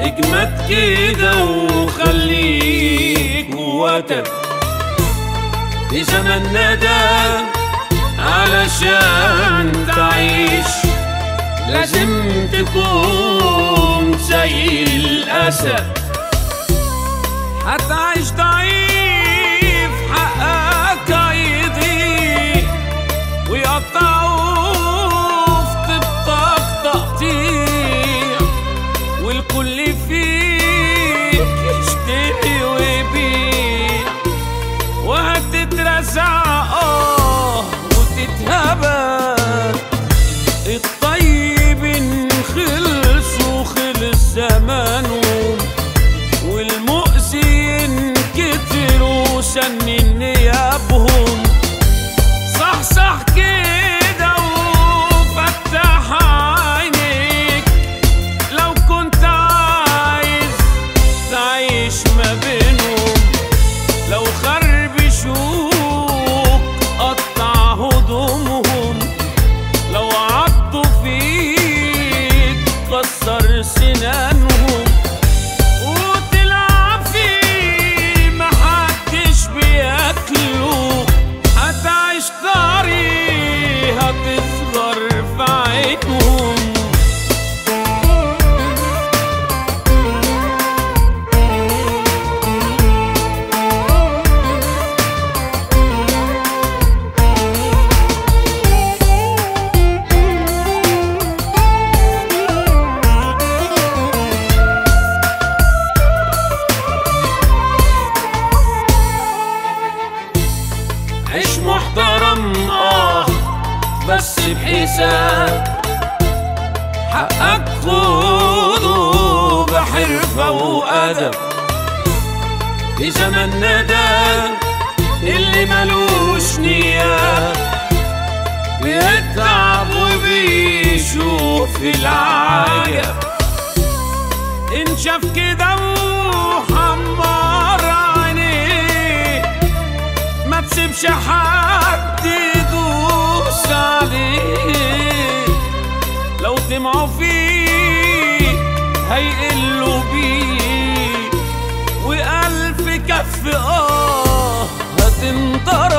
اجمد كده وخليك وتر في زماننا ده علشان تعيش لازم تكون زي الأسد هتعيش ضعيف حقك هيضيق ويقطعوا في طبطك تقطيع والكل فيك يشتري ويبيع وهتترزع اه وتتهبل الطيبين خلصوا خلص زمانهم والمؤذين كتروا سنين نيابهم صح صح كده وفتح عينيك لو كنت عايز تعيش ما بينهم لو خربشوك قطع هدومهم لو عضوا فيك كسر سنانهم وتلعب فيه محدش بياكله هتعيش طري هتصغر في عينهم عيش محترم اه بس بحساب حقك خده بحرفة وأدب في زماننا ده اللي ملوش نية بيتعب وبيشوف العجب إن شاف كده وحمر عينيه ما تسيبش حد يدوس عليه لو طمعوا فيه هيقلوا بيه وألف كف آه هتنضرب